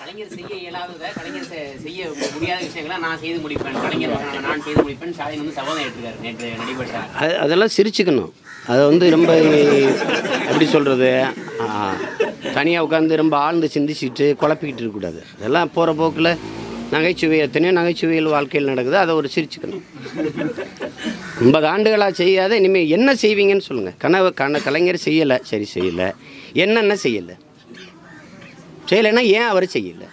கலைஞர் செய்ய இயலாததை கலைஞர் செ- செய்ய முடியாத விஷயங்களை நான் செய்து முடிப்பேன் கலைஞர் மகனான நான் செய்து முடிப்பேன் ஸ்டாலின் வந்து சபதம் ஏற்றுக்காரு நேற்று நடைபெற்ற அது அதெல்லாம் சிரிச்சுக்கணும் அதை வந்து ரொம்ப எப்படி சொல்கிறது தனியாக உட்காந்து ரொம்ப ஆழ்ந்து சிந்திச்சுட்டு குழப்பிக்கிட்டு இருக்கக்கூடாது அதெல்லாம் போகிற போக்கில் நகைச்சுவை எத்தனையோ நகைச்சுவைகள் வாழ்க்கையில் நடக்குது அதை ஒரு சிரிச்சுக்கணும் ஐம்பது ஆண்டுகளாக செய்யாத இனிமேல் என்ன செய்வீங்கன்னு சொல்லுங்கள் கனவு கன கலைஞர் செய்யலை சரி செய்யலை என்னென்ன செய்யலை செய்யலைன்னா ஏன் அவர் செய்யலை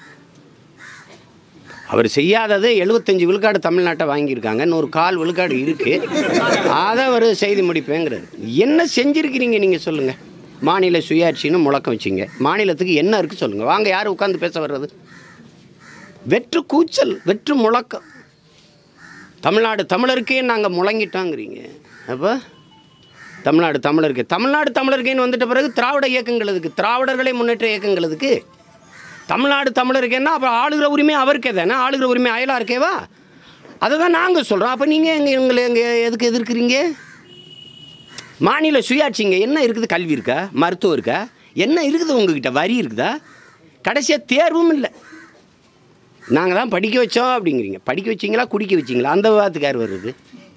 அவர் செய்யாதது எழுபத்தஞ்சு விழுக்காடு தமிழ்நாட்டை வாங்கியிருக்காங்க இன்னொரு கால் விழுக்காடு இருக்குது அதை அவர் செய்து முடிப்பேங்கிறாரு என்ன செஞ்சுருக்கிறீங்க நீங்கள் சொல்லுங்கள் மாநில சுயாட்சின்னு முழக்கம் வச்சிங்க மாநிலத்துக்கு என்ன இருக்குது சொல்லுங்கள் வாங்க யார் உட்காந்து பேச வர்றது வெற்று கூச்சல் வெற்று முழக்கம் தமிழ்நாடு தமிழருக்கே நாங்கள் முழங்கிட்டோங்கிறீங்க அப்போ தமிழ்நாடு தமிழருக்கு தமிழ்நாடு தமிழருக்கேன்னு வந்துட்ட பிறகு திராவிட இயக்கங்கள் எதுக்கு திராவிடர்களை முன்னேற்ற இயக்கங்கள் எதுக்கு தமிழ்நாடு தமிழருக்கேன்னா அப்புறம் ஆளுகிற உரிமை அவருக்கே தானே ஆளுகிற உரிமை அயலாருக்கேவா அதை தான் நாங்கள் சொல்கிறோம் அப்போ நீங்கள் எங்கே எங்களை எங்கே எதுக்கு எதிர்க்கிறீங்க மாநில சுயாட்சிங்க என்ன இருக்குது கல்வி இருக்கா மருத்துவம் இருக்கா என்ன இருக்குது உங்ககிட்ட வரி இருக்குதா கடைசியாக தேர்வும் இல்லை நாங்கள் தான் படிக்க வச்சோம் அப்படிங்கிறீங்க படிக்க வச்சிங்களா குடிக்க வச்சிங்களா அந்த விவாதத்துக்கு யார் வருது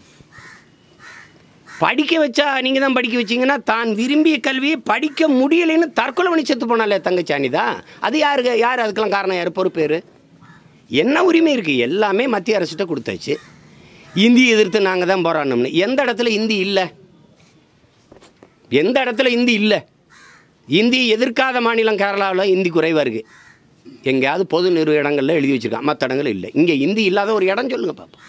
படிக்க வச்சா நீங்கள் தான் படிக்க வச்சீங்கன்னா தான் விரும்பிய கல்வியை படிக்க முடியலைன்னு தற்கொலை பண்ணி செத்து போனாலே தங்கச்சாணி தான் அது யாருக்கு யார் அதுக்கெல்லாம் காரணம் யார் பொறுப்பேர் என்ன உரிமை இருக்குது எல்லாமே மத்திய அரசுகிட்ட கொடுத்தாச்சு இந்தி எதிர்த்து நாங்கள் தான் போராடணும்னு எந்த இடத்துல இந்தி இல்லை எந்த இடத்துல இந்தி இல்லை இந்தி எதிர்க்காத மாநிலம் கேரளாவில் இந்தி குறைவாக இருக்குது எங்கேயாவது பொது நிறு இடங்களில் எழுதி வச்சுருக்கான் மற்ற இடங்கள் இல்லை இங்கே இந்தி இல்லாத ஒரு இடம் சொல்லுங்கள் பாப்பா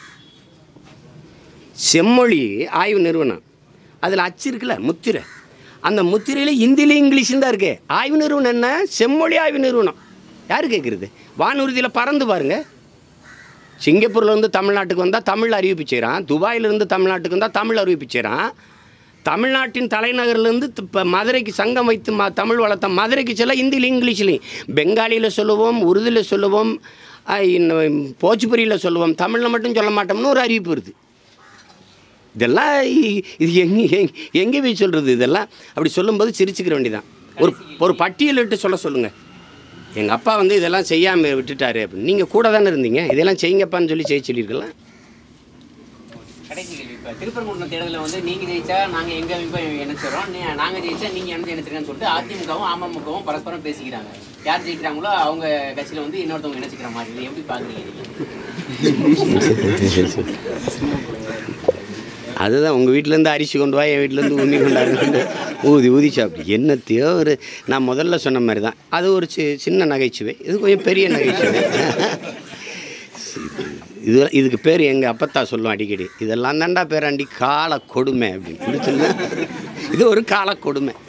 செம்மொழி ஆய்வு நிறுவனம் அதில் அச்சு இருக்குல்ல முத்திரை அந்த முத்திரையில் இந்தியிலையும் இங்கிலீஷும் தான் இருக்கு ஆய்வு நிறுவனம் என்ன செம்மொழி ஆய்வு நிறுவனம் யார் கேட்குறது வானூர்தியில் பறந்து பாருங்க சிங்கப்பூர்லேருந்து தமிழ்நாட்டுக்கு வந்தால் தமிழ் அறிவிப்பு செய்கிறான் துபாயிலிருந்து தமிழ்நாட்டுக்கு வந்தால் தமிழ் அறிவிப்பு செய்கிறான் தமிழ்நாட்டின் தலைநகர்லேருந்து இப்போ மதுரைக்கு சங்கம் வைத்து ம தமிழ் வளர்த்த மதுரைக்கு செல்ல ஹிந்திலையும் இங்கிலீஷ்லையும் பெங்காலியில் சொல்லுவோம் உருதுல சொல்லுவோம் அஹ், இன்னும் போச்சுப்புரியில் சொல்லுவோம் தமிழில் மட்டும் சொல்ல மாட்டோம்னு ஒரு அறிவிப்பு வருது இதெல்லாம் இ- இது எங்கே எங்க- எங்கே போய் சொல்கிறது இதெல்லாம் அப்படி சொல்லும்போது சிரிச்சுக்கிற வேண்டியதான் ஒரு ஒரு பட்டியலிட்டு சொல்ல சொல்லுங்கள் எங்கள் அப்பா வந்து இதெல்லாம் செய்யாமல் விட்டுட்டாரு அப்படின்னு நீங்கள் கூட தானே இருந்தீங்க இதெல்லாம் செய்யுங்கப்பான்னு சொல்லி செய்ய சொல்லியிருக்கலாம் கடைசி கேள்வி இப்போ திருப்பரங்குன்றம் தேர்தலில் வந்து நீங்கள் ஜெயிச்சா நாங்கள் எங்கள் அமைப்பை இணைச்சிடறோம் நீ நாங்கள் ஜெயிச்சா நீங்கள் எனக்கு இணைச்சிருக்கேன்னு சொல்லிட்டு அதிமுகவும் அமமுகவும் பரஸ்பரம் பேசிக்கிறாங்க யார் ஜெயிக்கிறாங்களோ அவங்க கட்சியில் வந்து இன்னொருத்தவங்க இணைச்சிக்கிற மாதிரி இது எப்படி பார்க்குறீங்க அதுதான் உங்கள் வீட்டிலேருந்து அரிசி கொண்டு வா என் வீட்டிலேருந்து உண்ணி கொண்டாடுன்னு ஊதி ஊதி சாப்பிட்டு என்னத்தையோ ஒரு நான் முதல்ல சொன்ன மாதிரி தான் அது ஒரு சி சின்ன நகைச்சுவை இது கொஞ்சம் பெரிய நகைச்சுவை இது இதுக்கு பேர் எங்கள் அப்பத்தா சொல்லுவோம் அடிக்கடி இதெல்லாம் தாண்டா பேராண்டி கால கொடுமை அப்படின்னு பிடிச்சிருந்தா இது ஒரு கால கொடுமை